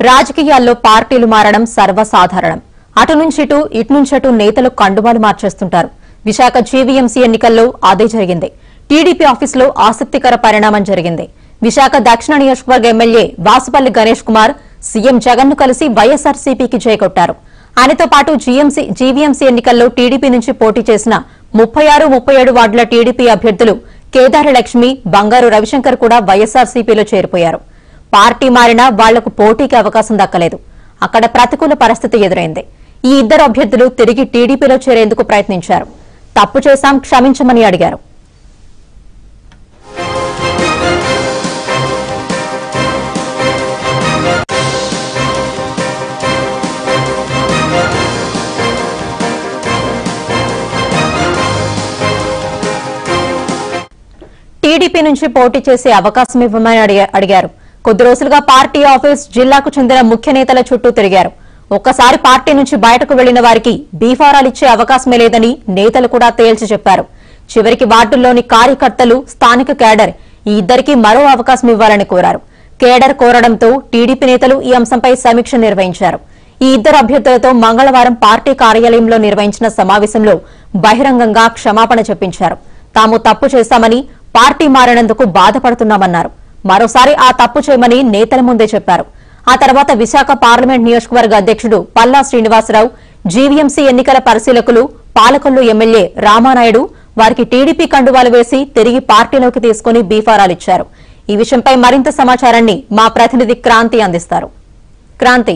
రాజకీయాల్లో పార్టీలు మారడం సర్వసాధారణం అటు నుంచి ఇటు ఇటు నుంచి అటు నేతలు కండువాలు మార్చేస్తుంటారు విశాఖ జీవీఎంసీ ఎన్నికల్లో అదే జరిగింది టీడీపీ ఆఫీసులో ఆసక్తికర పరిణామం జరిగింది విశాఖ దక్షిణ నియోజకవర్గ ఎమ్మెల్యే వాసుపల్లి గణేష్ కుమార్ సీఎం జగన్ ను కలిసి వైఎస్ఆర్సీపీకి చేకొట్టారు ఆయనతో పాటు జీఎంసీ జీవీఎంసీ ఎన్నికల్లో టీడీపీ నుంచి పోటీ చేసిన ముప్పై ఆరు ముప్పై ఏడు వార్డుల టీడీపీ అభ్యర్థులు కేదార లక్ష్మి బంగారు రవిశంకర్ కూడా వైఎస్ఆర్సీపీలో చేరిపోయారు పార్టీ మారినా వాళ్లకు పోటీకి అవకాశం దక్కలేదు అక్కడ ప్రతికూల పరిస్థితి ఎదురైంది ఈ ఇద్దరు అభ్యర్థులు తిరిగి టీడీపీలో చేరేందుకు ప్రయత్నించారు తప్పు చేశాం క్షమించమని అడిగారు టీడీపీ నుంచి పోటీ చేసే అవకాశం ఇవ్వమని అడిగా- అడిగారు కొద్ది రోజులుగా పార్టీ ఆఫీస్ జిల్లాకు చెందిన ముఖ్య నేతల చుట్టూ తిరిగారు ఒక్కసారి పార్టీ నుంచి బయటకు వెళ్లిన వారికి బీఫారాలు ఇచ్చే అవకాశమే లేదని నేతలు కూడా తేల్చి చెప్పారు చివరికి వార్డుల్లోని కార్యకర్తలు స్థానిక కేడర్ ఈ ఇద్దరికి మరో అవకాశం ఇవ్వాలని కోరారు కేడర్ కోరడంతో టీడీపీ నేతలు ఈ అంశంపై సమీక్ష నిర్వహించారు ఈ ఇద్దరు అభ్యర్థులతో మంగళవారం పార్టీ కార్యాలయంలో నిర్వహించిన సమావేశంలో బహిరంగంగా క్షమాపణ చెప్పించారు తాము తప్పు చేశామని పార్టీ మారినందుకు బాధపడుతున్నామన్నారు మరోసారి ఆ తప్పు చేయమని నేతల ముందే చెప్పారు ఆ తర్వాత విశాఖ పార్లమెంట్ నియోజకవర్గ అధ్యక్షుడు పల్లా శ్రీనివాసరావు జీవీఎంసీ ఎన్నికల పరిశీలకులు పాలకొల్లు ఎమ్మెల్యే రామానాయుడు వారికి టీడీపీ కండువాలు వేసి తిరిగి పార్టీలోకి తీసుకుని బీఫారాలిచ్చారు ఈ విషయంపై మరింత సమాచారాన్ని మా ప్రతినిధి క్రాంతి అందిస్తారు క్రాంతి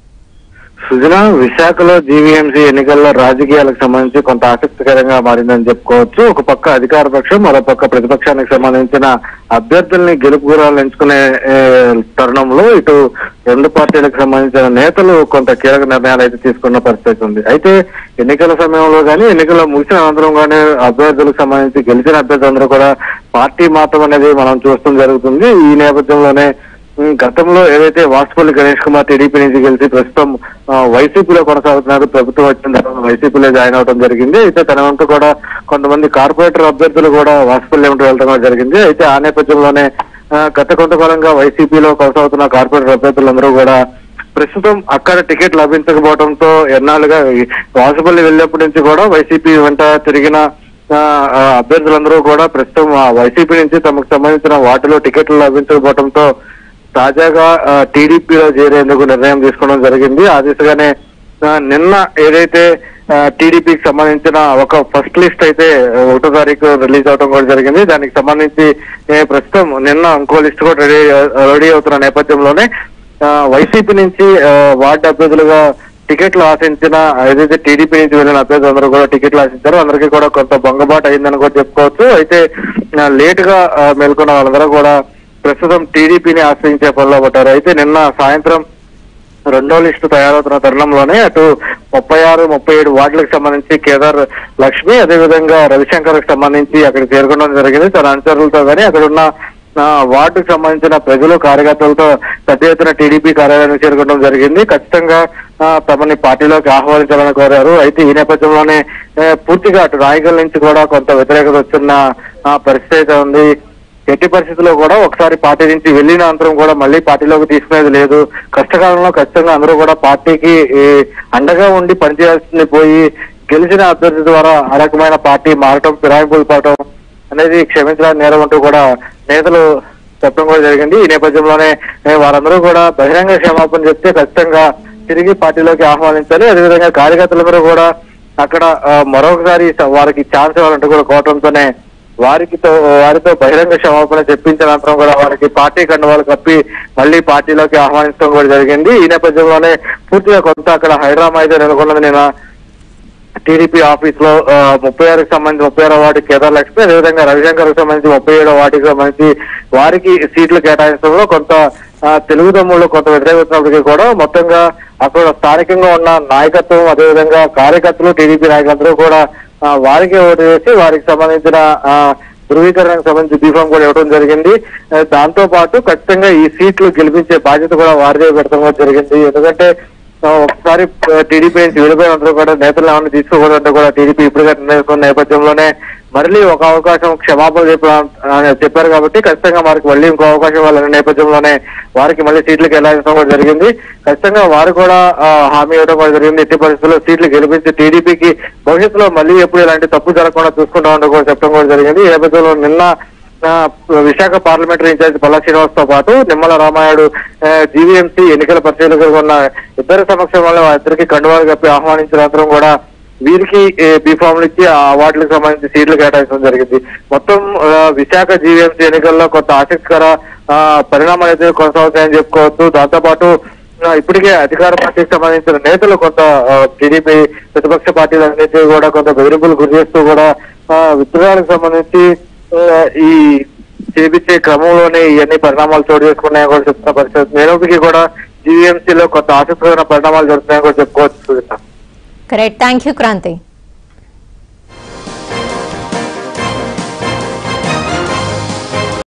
సుజన విశాఖలో జీవీఎంసీ ఎన్నికల్లో రాజకీయాలకు సంబంధించి కొంత ఆసక్తికరంగా మారిందని చెప్పుకోవచ్చు ఒక పక్క అధికార పక్షం మరో పక్క ప్రతిపక్షానికి సంబంధించిన అభ్యర్థుల్ని గెలుపు గురాలు ఎంచుకునే ఏ, తరుణంలో ఇటు రెండు పార్టీలకు సంబంధించిన నేతలు కొంత కీలక నిర్ణయాలు అయితే తీసుకున్న పరిస్థితి ఉంది అయితే ఎన్నికల సమయంలో కానీ ఎన్నికల ముగిసిన అనంతరం కానీ అభ్యర్థులకు సంబంధించి గెలిచిన అభ్యర్థులందరూ కూడా పార్టీ మాత్రం అనేది మనం చూస్తాం జరుగుతుంది ఈ నేపథ్యంలోనే ఉమ్, గతంలో ఏదైతే వాసుపల్లి గణేష్ కుమార్ టీడీపీ నుంచి గెలిచి ప్రస్తుతం ఆ, వైసీపీలో కొనసాగుతున్నారు ప్రభుత్వం వచ్చిన తర్వాత వైసీపీలో జాయిన్ అవడం జరిగింది అయితే తన వంతు కూడా కొంతమంది కార్పొరేటర్ అభ్యర్థులు కూడా వాసుపల్లి వెంట వెళ్ళడం కూడా జరిగింది అయితే ఆ నేపథ్యంలోనే ఆ, గత కొంతకాలంగా వైసీపీలో కొనసాగుతున్న కార్పొరేటర్ అభ్యర్థులందరూ కూడా ప్రస్తుతం అక్కడ టికెట్ లభించకపోవడంతో ఎన్నాళ్ళుగా ఈ వాసుపల్లి వెళ్ళినప్పటి నుంచి కూడా వైసీపీ వెంట తిరిగిన ఆ, ఆ, అభ్యర్థులందరూ కూడా ప్రస్తుతం ఆ వైసీపీ నుంచి తమకు సంబంధించిన వాటిలో టికెట్లు లభించకపోవడంతో తాజాగా ఆ, టీడీపీలో చేరేందుకు నిర్ణయం తీసుకోవడం జరిగింది ఆ దిశగానే ఆ, నిన్న ఏదైతే ఆ, టీడీపీకి సంబంధించిన ఒక ఫస్ట్ లిస్ట్ అయితే ఆ, ఒకటో తారీఖు రిలీజ్ అవడం కూడా జరిగింది దానికి సంబంధించి ఏ, ప్రస్తుతం నిన్న ఇంకో లిస్ట్ కూడా రెడీ రెడీ అవుతున్న నేపథ్యంలోనే ఆ, వైసీపీ నుంచి ఆ, వార్డు అభ్యర్థులుగా టికెట్లు ఆశించిన ఏదైతే టీడీపీ నుంచి వెళ్ళిన అభ్యర్థులు అందరూ కూడా టికెట్లు ఆశించారో అందరికీ కూడా కొంత భంగబాటు అయిందని కూడా చెప్పుకోవచ్చు అయితే లేట్ గా ఆ, మేల్కొన్న వాళ్ళందరూ కూడా ప్రస్తుతం టీడీపీని ఆశ్రయించే పనిలో పడ్డారు అయితే నిన్న సాయంత్రం రెండో లిస్టు తయారవుతున్న తరుణంలోనే అటు ముప్పై ఆరు ముప్పై ఏడు వార్డులకు సంబంధించి కేదార్ లక్ష్మి అదేవిధంగా రవిశంకర్ కు సంబంధించి అక్కడికి చేరుకోవడం జరిగింది తన అనుచరులతో కానీ అక్కడ ఉన్న ఆ, వార్డుకు సంబంధించిన ప్రజలు కార్యకర్తలతో పెద్ద ఎత్తున టీడీపీ కార్యాలయానికి చేరుకోవడం జరిగింది ఖచ్చితంగా ఆ, తమని పార్టీలోకి ఆహ్వానించాలని కోరారు అయితే ఈ నేపథ్యంలోనే ఏ, పూర్తిగా అటు నాయకుల నుంచి కూడా కొంత వ్యతిరేకత వస్తున్న ఆ, పరిస్థితి అయితే ఉంది ఎట్టి పరిస్థితుల్లో కూడా ఒకసారి పార్టీ నుంచి వెళ్ళిన అనంతరం కూడా మళ్ళీ పార్టీలోకి తీసుకునేది లేదు కష్టకాలంలో ఖచ్చితంగా అందరూ కూడా పార్టీకి ఈ, అండగా ఉండి పనిచేయాల్సింది పోయి గెలిచిన అభ్యర్థి ద్వారా ఆ రకమైన పార్టీ మారటం ఫిరాయింపులు పడటం అనేది క్షమించడానికి నేరం అంటూ కూడా నేతలు చెప్పడం కూడా జరిగింది ఈ నేపథ్యంలోనే ఏ, వారందరూ కూడా బహిరంగ క్షమాపణ చెప్తే ఖచ్చితంగా తిరిగి పార్టీలోకి ఆహ్వానించాలి అదేవిధంగా కార్యకర్తలందరూ కూడా అక్కడ ఆ, మరొకసారి స- వారికి ఛాన్స్ ఇవ్వాలంటూ కూడా కోవడంతోనే వారికి తో- వారితో బహిరంగ క్షమాపణ చెప్పించిన అనంతరం కూడా వారికి పార్టీ కండువాలు కప్పి మళ్ళీ పార్టీలోకి ఆహ్వానించడం కూడా జరిగింది ఈ నేపథ్యంలోనే పూర్తిగా కొంత అక్కడ హైదరాబాద్ అయితే నెలకొన్నది నేను టీడీపీ ఆఫీస్ లో ఆ, ముప్పై ఆరుకి సంబంధించి ముప్పై ఆరో వార్డు కేదార్ లక్ష్మి అదేవిధంగా రవిశంకర్ కి సంబంధించి ముప్పై ఏడో వార్డుకి సంబంధించి వారికి సీట్లు కేటాయించడంలో కొంత ఆ, తెలుగు తమ్ముళ్ళు కొంత వ్యతిరేకిస్తున్నప్పటికీ కూడా మొత్తంగా అక్కడ స్థానికంగా ఉన్న నాయకత్వం అదేవిధంగా కార్యకర్తలు టీడీపీ నాయకులందరూ కూడా ఆ, వారికి ఓటు వేసి వారికి సంబంధించిన ఆ, ధృవీకరణకు సంబంధించి దీపం కూడా ఇవ్వడం జరిగింది ఆ, దాంతో పాటు ఖచ్చితంగా ఈ సీట్లు గెలిపించే బాధ్యత కూడా వారిదే పెడతాం కూడా జరిగింది ఎందుకంటే ఆ, ఒకసారి టీడీపీ నుంచి విడిపోయినందుకు కూడా నేతలు ఏమైనా తీసుకోకూడదంటే కూడా టీడీపీ ఇప్పుడుగా నిర్ణయిస్తున్న నేపథ్యంలోనే మళ్ళీ ఒక అవకాశం క్షమాపణ చెప్ప ఆ, చెప్పారు కాబట్టి ఖచ్చితంగా వారికి మళ్ళీ ఇంకో అవకాశం ఇవ్వాలనే నేపథ్యంలోనే వారికి మళ్ళీ సీట్లు కేటాయించడం కూడా జరిగింది ఖచ్చితంగా వారు కూడా ఆ, హామీ ఇవ్వడం కూడా జరిగింది ఎట్టి పరిస్థితుల్లో సీట్లు గెలిపించి టీడీపీకి భవిష్యత్తులో మళ్ళీ ఎప్పుడు ఇలాంటి తప్పు జరగకుండా చూసుకుంటామని కూడా చెప్పడం కూడా జరిగింది ఈ నేపథ్యంలో నిన్న ఆ, విశాఖ పార్లమెంటరీ ఇన్ఛార్జ్ పల్లా శ్రీనివాస్ తో పాటు నిమ్మల రామాయుడు జీవీఎంసీ ఎన్నికల పరిశీలకులుగా ఉన్న ఇద్దరి సమక్షంలో ఇద్దరికి కండువాలు కప్పి ఆహ్వానించిన అనంతరం కూడా వీరికి బీఫామ్లు ఇచ్చి ఆ అవార్డులకు సంబంధించి సీట్లు కేటాయించడం జరిగింది మొత్తం ఆ, విశాఖ జీవీఎంసీ ఎన్నికల్లో కొంత ఆసక్తికర ఆ, పరిణామాలు అయితే కొనసాగుతాయని చెప్పుకోవచ్చు దాంతోపాటు ఆ, ఇప్పటికే అధికార పార్టీకి సంబంధించిన నేతలు కొంత టీడీపీ ప్రతిపక్ష పార్టీలన్నింటినీ కూడా కొంత బెదిరింపులు గురి చేస్తూ కూడా ఆ, విత్తనాలకు సంబంధించి ఆ, ఈ చేపించే క్రమంలోనే ఇవన్నీ పరిణామాలు చోటు చేసుకున్నాయని కూడా చెప్తున్న పరిస్థితి నేనోపికి కూడా జీవీఎంసీలో కొంత ఆసక్తికరమైన పరిణామాలు జరుగుతున్నాయని కూడా చెప్పుకోవచ్చు Sujitha. Correct thank you Kranti